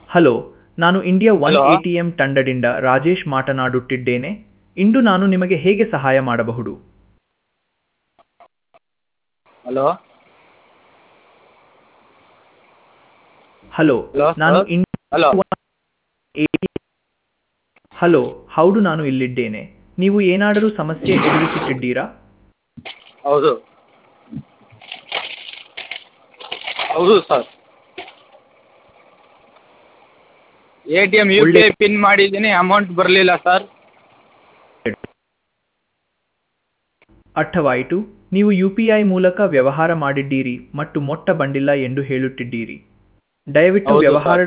Hello ನಾನು India one Hello. A T M ತಂಡದಿಂದ ರಾಜೇಶ್ ಮಾತನಾಡುತ್ತಿದ್ದೇನೆ ಇಂದು ನಾನು ನಿಮಗೆ ಹೇಗೆ ಸಹಾಯ ಮಾಡಬಹುದು ಹಲೋ ಹಲೋ Hello, ನಾನು sir. ಇಂಡಿಯಾ ಹಲೋ ಹಲೋ ಹೌದು ನಾನು ಇಲ್ಲಿದ್ದೇನೆ ನೀವು ಏನಾದರೂ ಸಮಸ್ಯೆ ಎದುರಿಸುತ್ತಿದ್ದೀರಾ ಹೌದು ಹೌದು sir A T M U P ಒಳ್ಳೆ- ಐ ಪಿನ್ ಮಾಡಿದ್ದೀನಿ ಅಮೌಂಟ್ ಬರಲಿಲ್ಲ ಸರ್ ಅರ್ಥವಾಯಿತು ನೀವು ಯು ಪಿ ಐ ಮೂಲಕ ವ್ಯವಹಾರ ಮಾಡಿದ್ದೀರಿ ಮತ್ತು ಮೊಟ್ಟ ಬಂದಿಲ್ಲ ಎಂದು ಹೇಳುತ್ತಿದ್ದೀರಿ ದಯವಿಟ್ಟು ಹೌದು, ವ್ಯವಹಾರ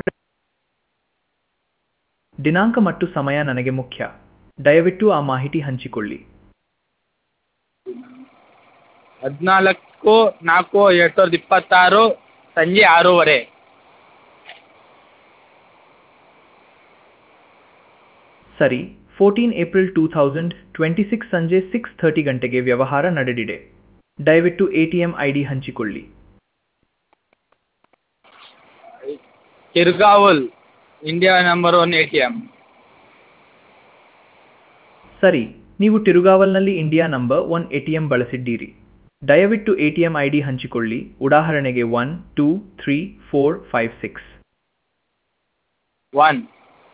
ದಿನಾಂಕ ಮತ್ತು ಸಮಯ ನನಗೆ ಮುಖ್ಯ ದಯವಿಟ್ಟು ಆ ಮಾಹಿತಿ ಹಂಚಿಕೊಳ್ಳಿ ಹದಿನಾಲ್ಕು ನಾಲ್ಕು ಎರಡು ಸಾವಿರದ ಇಪ್ಪತ್ತಾರು ಸಂಜೆ ಆರೂವರೆ ಸರಿ fourteen April two thousand twenty six ಸಂಜೆ ಸಿಕ್ಸ್ ಥರ್ಟಿ ಗಂಟೆಗೆ ವ್ಯವಹಾರ ನಡೆದಿದೆ ದಯವಿಟ್ಟು A T M I D ಹಂಚಿಕೊಳ್ಳಿ ಕಿರ್ಗಾವಲ್ India number one A T M ಸರಿ ನೀವು ತಿರುಗಾವಲ್ನಲ್ಲಿ India number one A T M ಬಳಸಿದ್ದೀರಿ ದಯವಿಟ್ಟು A T M I D ಹಂಚಿಕೊಳ್ಳಿ ಉದಾಹರಣೆಗೆ one two three four five six one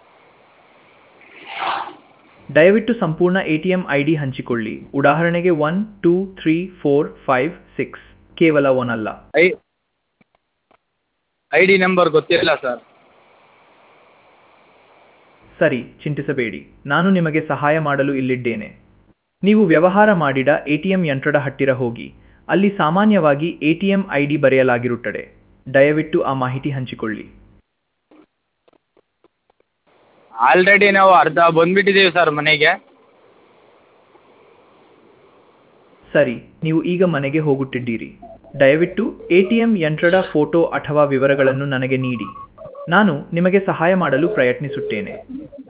ದಯವಿಟ್ಟು ಸಂಪೂರ್ಣ A T M I D ಹಂಚಿಕೊಳ್ಳಿ ಉದಾಹರಣೆಗೆ one two three four five six ಕೇವಲ ಒನ್ ಅಲ್ಲ ಐ ಐ ಡಿ ನಂಬರ್ ಗೊತ್ತಿಲ್ಲ ಸರ್ ಸರಿ ಚಿಂತಿಸಬೇಡಿ ನಾನು ನಿಮಗೆ ಸಹಾಯ ಮಾಡಲು ಇಲ್ಲಿದ್ದೇನೆ ನೀವು ವ್ಯವಹಾರ ಮಾಡಿದ ಎ ಟಿ ಎಂ ಯಂತ್ರದ ಹತ್ತಿರ ಹೋಗಿ ಅಲ್ಲಿ ಸಾಮಾನ್ಯವಾಗಿ A T M I D ಬರೆಯಲಾಗಿರುತ್ತದೆ ದಯವಿಟ್ಟು ಆ ಮಾಹಿತಿ ಹಂಚಿಕೊಳ್ಳಿ ಆಲ್ರೆಡಿ ನಾವು ಅರ್ಧ ಬಂದ್ಬಿಟ್ಟಿದ್ದೀವಿ ಸರ್ ಮನೆಗೆ ಸರಿ ನೀವು ಈಗ ಮನೆಗೆ ಹೋಗುತ್ತಿದ್ದೀರಿ ದಯವಿಟ್ಟು ಎ ಟಿ ಎಂ ಯಂತ್ರದ ಫೋಟೋ ಅಥವಾ ವಿವರಗಳನ್ನು ನನಗೆ ನೀಡಿ ನಾನು ನಿಮಗೆ ಸಹಾಯ ಮಾಡಲು ಪ್ರಯತ್ನಿಸುತ್ತೇನೆ